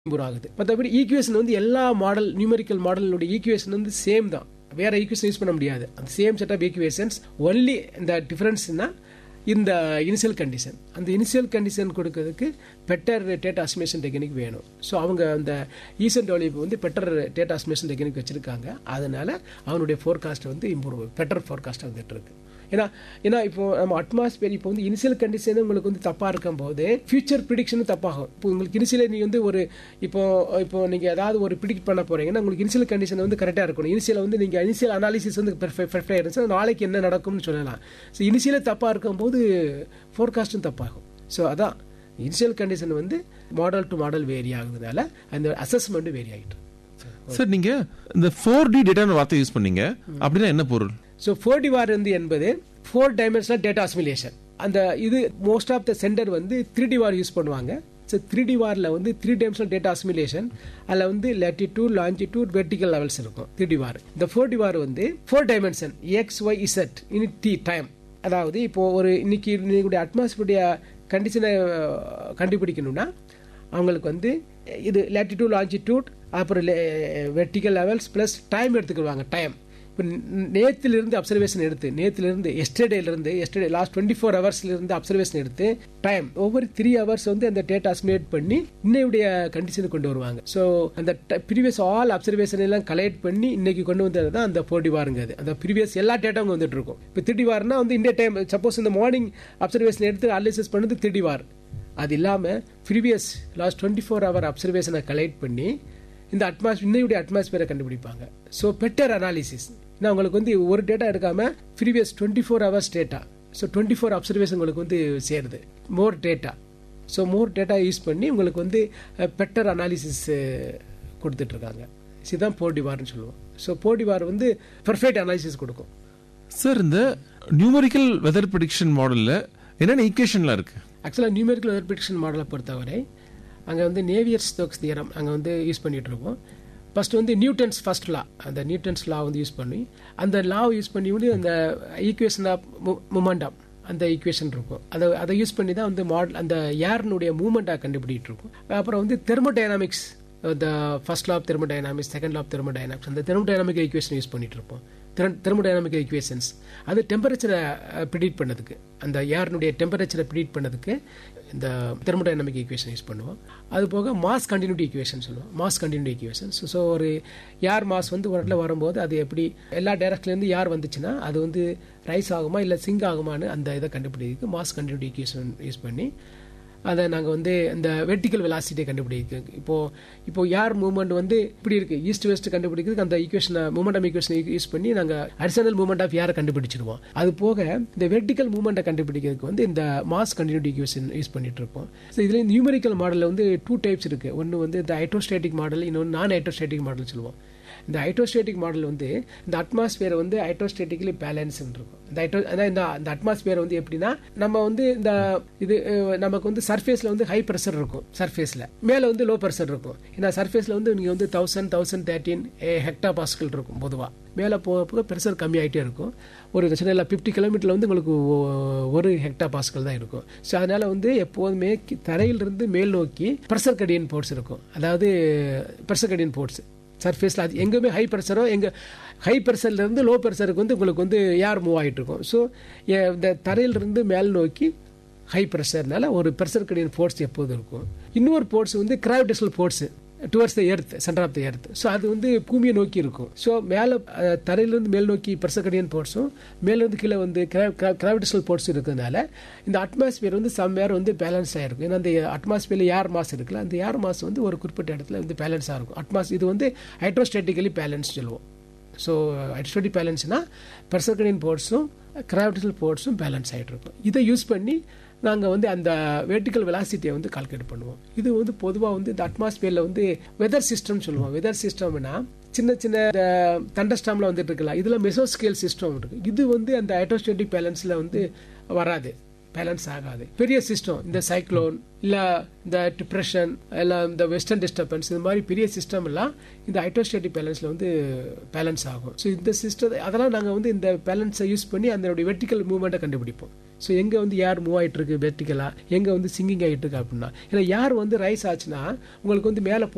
improve ஆகுது மற்றபடி equation வந்து எல்லா மாடல் நியூமெரிக்கல் மாடலினுடைய ஈக்குவேஷன் வந்து சேம் தான் வேற ஈக்குவேஷன் யூஸ் பண்ண முடியாது அந்த same set of equations only இந்த டிஃபரன்ஸ்னா இந்த இனிஷியல் கண்டிஷன் அந்த இனிஷியல் கண்டிஷன் கொடுக்கறதுக்கு பெட்டர் டேட்டா அஸ்மேஷன் டெக்னிக் வேணும் ஸோ அவங்க அந்த ஈசன் டெவலப் வந்து பெட்டர் டேட்டா அஸ்மேஷன் டெக்னிக் வச்சிருக்காங்க அதனால அவனுடைய ஃபோர்காஸ்ட் வந்து இம்ப்ரூவ் பெட்டர் ஃபோர்காஸ்ட் வந்துட்டு இருக்கு ஏன்னா ஏன்னா இப்போ நம்ம அட்மாஸ்பியர் இப்போ வந்து இனிஷியல் கண்டிஷன் உங்களுக்கு வந்து தப்பா இருக்கும் போது ஃபியூச்சர் ப்ரிடிக்ஷனும் தப்பாகும் இப்போ உங்களுக்கு இனிஷியல் நீ வந்து ஒரு இப்போ இப்போ நீங்க ஏதாவது ஒரு ப்ரிடிக்ட் பண்ண போறீங்கன்னா உங்களுக்கு இனிஷியல் கண்டிஷன் வந்து கரெக்டா இருக்கணும் இனிஷியல் வந்து நீங்க இனிஷியல் அனாலிசிஸ் வந்து பெர்ஃபெக்டா இருந்துச்சு நாளைக்கு என்ன நடக்கும்னு சொல்லலாம் ஸோ இனிஷியலே தப்பா இருக்கும்போது ஃபோர்காஸ்டும் தப்பாகும் ஸோ அதான் இனிஷியல் கண்டிஷன் வந்து மாடல் டு மாடல் வேரி ஆகுறதுனால அந்த அசஸ்மெண்ட் வேரி ஆகிட்டு சார் நீங்க இந்த ஃபோர் டி டேட்டான வார்த்தை யூஸ் பண்ணீங்க அப்படின்னா என்ன பொருள் ஸோ ஃபோர் டி வார் வந்து என்பது ஃபோர் டைமென்ஷனல் டேட்டா அசிமிலேஷன் அந்த இது மோஸ்ட் ஆஃப் த சென்டர் வந்து த்ரீ டி வார் யூஸ் பண்ணுவாங்க ஸோ த்ரீ டி வாரில் வந்து த்ரீ டைமென்ஷனல் டேட்டா அசிமிலேஷன் அதில் வந்து லேட்டிடியூட் லாஞ்சிடியூட் வெர்டிகல் லெவல்ஸ் இருக்கும் த்ரீ டி வார் இந்த ஃபோர் டி வார் வந்து four dimension X Y Z in T time அதாவது இப்போ ஒரு இன்னைக்கு இன்னைக்குடைய அட்மாஸ்பியருடைய கண்டிஷனை கண்டுபிடிக்கணும்னா அவங்களுக்கு வந்து இது லேட்டிடியூட் லாஞ்சிடியூட் அப்புறம் வெர்டிகல் லெவல்ஸ் ப்ளஸ் டைம் எடுத்துக்கிடுவாங்க டைம் இப்போ நேத்திலிருந்து அப்சர்வேஷன் எடுத்து நேத்திலிருந்து எஸ்டர்டேலேருந்து எஸ்டர்டே லாஸ்ட் டுவெண்ட்டி ஃபோர் ஹவர்ஸ்லேருந்து அப்சர்வேஷன் எடுத்து டைம் ஒவ்வொரு த்ரீ ஹவர்ஸ் வந்து அந்த டேட்டா அஸ்மிலேட் பண்ணி இன்னையுடைய கண்டிஷனுக்கு கொண்டு வருவாங்க ஸோ அந்த ப்ரீவியஸ் ஆல் அப்சர்வேஷன் எல்லாம் கலெக்ட் பண்ணி இன்னைக்கு கொண்டு வந்தது தான் அந்த போட்டி வாருங்கிறது அந்த ப்ரீவியஸ் எல்லா டேட்டாவும் வந்துட்டு இருக்கும் இப்போ திட்டி வார்னா வந்து இந்த டைம் சப்போஸ் இந்த மார்னிங் அப்சர்வேஷன் எடுத்து அனாலிசிஸ் பண்ணது திட்டி வார் அது இல்லாமல் previous last twenty four hour அப்சர்வேஷனை கலெக்ட் பண்ணி இந்த அட்மாஸ் இன்னையுடைய அட்மாஸ்பியரை கண்டுபிடிப்பாங்க ஸோ பெட்டர் அனாலிசிஸ் நான் உங்களுக்கு வந்து ஒரு டேட்டா எடுக்காம previous twenty four hours data so twenty four observation உங்களுக்கு வந்து சேருது more data so more data use பண்ணி உங்களுக்கு வந்து பெட்டர் அனாலிசிஸ் கொடுத்துட்ருக்காங்க இதுதான் போர்டிவார்னு சொல்லுவோம் ஸோ போர்டிவார் வந்து பர்ஃபெக்ட் அனாலிசிஸ் கொடுக்கும் சார் இந்த நியூமரிக்கல் வெதர் ப்ரிடிக்ஷன் மாடல்ல என்னென்ன ஈக்குவேஷன்லாம் இருக்கு ஆக்சுவலாக நியூமெரிக்கல் வெதர் ப்ரிடிக்ஷன் மாடலை பொறுத்தவரை அங்கே வந்து நேவியர் ஸ்டோக்ஸ் தியரம் அங்கே வந்து யூஸ் பண்ணிட்டு இருக்கோம் ஃபர்ஸ்ட் வந்து நியூட்டன்ஸ் ஃபர்ஸ்ட் லா அந்த நியூட்டன்ஸ் லா வந்து யூஸ் பண்ணி அந்த லா யூஸ் பண்ணி வந்து அந்த ஈக்குவேஷன் ஆஃப் மூமெண்டம் அந்த ஈக்குவேஷன் இருக்கும் அதை அதை யூஸ் பண்ணி தான் வந்து மாடல் அந்த ஏர்னுடைய மூமெண்ட்டாக கண்டுபிடிட்டு இருக்கும் அப்புறம் வந்து thermodynamics the first law of thermodynamics second law of thermodynamics அந்த தெர்மோடைனாமிக் ஈக்குவேஷன் யூஸ் பண்ணிட்டு இருப்போம் தெர்மோடைனாமிக் ஈக்குவேஷன்ஸ் அது டெம்பரேச்சரை ப்ரிடிக்ட் பண்ணதுக்கு அந்த ஏர்னுடைய டெம்பரேச்சரை ப்ரிடிக்ட் பண்ணதுக்கு இந்த தெர்மோடைனாமிக் ஈக்குவேஷன் யூஸ் பண்ணுவோம் அது போக மாஸ் கண்டினியூட்டி ஈக்குவேஷன் சொல்லுவோம் மாஸ் கண்டினியூட்டி ஈக்குவேஷன் ஸோ ஒரு யார் மாஸ் வந்து ஒரு இடத்துல வரும்போது அது எப்படி எல்லா டைரக்ட்லேருந்து யார் வந்துச்சுன்னா அது வந்து ரைஸ் ஆகுமா இல்லை சிங்க் ஆகுமான்னு அந்த இதை கண்டுபிடிக்கிறதுக்கு மாஸ் கண்டினியூட்டி ஈக்குவேஷன் யூஸ் பண்ணி அதை நாங்கள் வந்து இந்த வெர்டிக்கல் வெலாசிட்டியை கண்டுபிடிக்க இப்போ இப்போ யார் மூவ்மெண்ட் வந்து இப்படி இருக்கு ஈஸ்ட் வெஸ்ட் கண்டுபிடிக்கிறதுக்கு அந்த ஈக்குவேஷனை மூமெண்டம் ஈக்குவேஷன் யூஸ் பண்ணி நாங்கள் அடிஷனல் மூமெண்ட் ஆஃப் யாரை கண்டுபிடிச்சிருவோம் அது போக இந்த வெர்டிக்கல் மூமெண்ட்டை கண்டுபிடிக்கிறதுக்கு வந்து இந்த மாஸ் கண்டினியூட்டி ஈக்குவேஷன் யூஸ் பண்ணிட்டு இருப்போம் ஸோ இதில் நியூமரிக்கல் மாடலில் வந்து டூ டைப்ஸ் இருக்கு ஒன்று வந்து இந்த ஹைட்ரோஸ்டேட்டிக் மாடல் இன்னொன்று நான் ஹைட்ரோஸ்டேட்டிக் மாடல் சொல்லுவோம் இந்த ஹைட்ரோஸ்டேட்டிக் மாடல் வந்து இந்த அட்மாஸ்பியர் வந்து ஹைட்ரோஸ்டேட்டிக்கலி பேலன்ஸ் இருக்கும் இந்த ஹைட்ரோ அதான் இந்த இந்த அட்மாஸ்பியர் வந்து எப்படின்னா நம்ம வந்து இந்த இது நமக்கு வந்து சர்ஃபேஸ்ல வந்து ஹை ப்ரெஷர் இருக்கும் சர்ஃபேஸ்ல மேல வந்து லோ ப்ரெஷர் இருக்கும் ஏன்னா சர்ஃபேஸ்ல வந்து நீங்க வந்து thousand thousand thirteen hectopascal இருக்கும் பொதுவாக மேலே போக போக ப்ரெஷர் கம்மியாயிட்டே இருக்கும் ஒரு சின்ன ஃபிஃப்டி கிலோமீட்டரில் வந்து உங்களுக்கு ஒரு ஹெக்டா பாஸ்கல் தான் இருக்கும் ஸோ அதனால வந்து எப்போதுமே தரையிலிருந்து மேல் நோக்கி ப்ரெஷர் கடியன் போர்ட்ஸ் இருக்கும் அதாவது ப்ரெஷர் கடியன் போர்ட்ஸ் சர்ஃபேஸில் அது எங்கேயுமே ஹை ப்ரெஷரோ எங்கே ஹை ப்ரெஷர்லேருந்து லோ ப்ரெஷருக்கு வந்து உங்களுக்கு வந்து ஏர் மூவ் ஆகிட்டு இருக்கும் ஸோ இந்த தரையிலிருந்து மேல் நோக்கி ஹை ப்ரெஷர்னால ஒரு ப்ரெஷர் கடியன் ஃபோர்ஸ் எப்போதும் இருக்கும் இன்னொரு ஃபோர்ஸ் வந்து gravitational force towards the earth centre of the earth so அது வந்து பூமியை நோக்கி இருக்கும் ஸோ மேலே தரையிலிருந்து மேல் நோக்கி பிரசகடியன் போர்ட்ஸும் மேலேருந்து கீழே வந்து கிராவிடேஷனல் போர்ட்ஸ் இருக்கிறதுனால இந்த அட்மாஸ்பியர் வந்து சம்வேர் வந்து பேலன்ஸ் ஆகிருக்கும் ஏன்னா அந்த அட்மாஸ்பியரில் ஏர் மாஸ் இருக்குல்ல அந்த ஏர் மாஸ் வந்து ஒரு குறிப்பிட்ட இடத்துல வந்து பேலன்ஸாக இருக்கும் அட்மாஸ் இது வந்து ஹைட்ரோஸ்டேட்டிக்கலி பேலன்ஸ் சொல்லுவோம் ஸோ ஹைட்ரோஸ்டேட்டிக் பேலன்ஸ்னா பிரசகடியன் போர்ட்ஸும் கிராவிடேஷனல் போர்ட்ஸும் பேலன்ஸ் ஆகிட்டு இருக்கும் இதை யூஸ் பண்ணி நாங்கள் வந்து அந்த வெர்டிக்கல் வெலாசிட்டியை வந்து கால்குலேட் பண்ணுவோம் இது வந்து பொதுவாக வந்து இந்த அட்மாஸ்பியரில் வந்து வெதர் சிஸ்டம் சொல்லுவோம் வெதர் சிஸ்டம்னா சின்ன சின்ன தண்டஸ்டாமில் வந்துட்டு இருக்கலாம் இதில் மெசோஸ்கேல் சிஸ்டம் இருக்கு இது வந்து அந்த ஹைட்ரோஸ்டேட்டிக் பேலன்ஸில் வந்து வராது பேலன்ஸ் ஆகாது பெரிய சிஸ்டம் இந்த சைக்ளோன் இல்ல இந்த டிப்ரெஷன் இல்ல இந்த வெஸ்டர்ன் டிஸ்டர்பன்ஸ் இந்த மாதிரி பெரிய சிஸ்டம் எல்லாம் இந்த ஹைட்ரோஸ்டேட்டிக் பேலன்ஸ்ல வந்து பேலன்ஸ் ஆகும் ஸோ இந்த சிஸ்டம் அதெல்லாம் நாங்கள் வந்து இந்த பேலன்ஸை யூஸ் பண்ணி அதனுடைய வெர்டிக்கல் மூவ்மெண்ட்டை கண்டுபிடிப்போம் ஸோ எங்க வந்து யார் மூவ் ஆயிட்டு இருக்கு வெர்டிக்கலா எங்க வந்து சிங்கிங் ஆயிட்டு இருக்கு அப்படின்னா ஏன்னா யார் வந்து ரைஸ் ஆச்சுன்னா உங்களுக்கு வந்து மேலே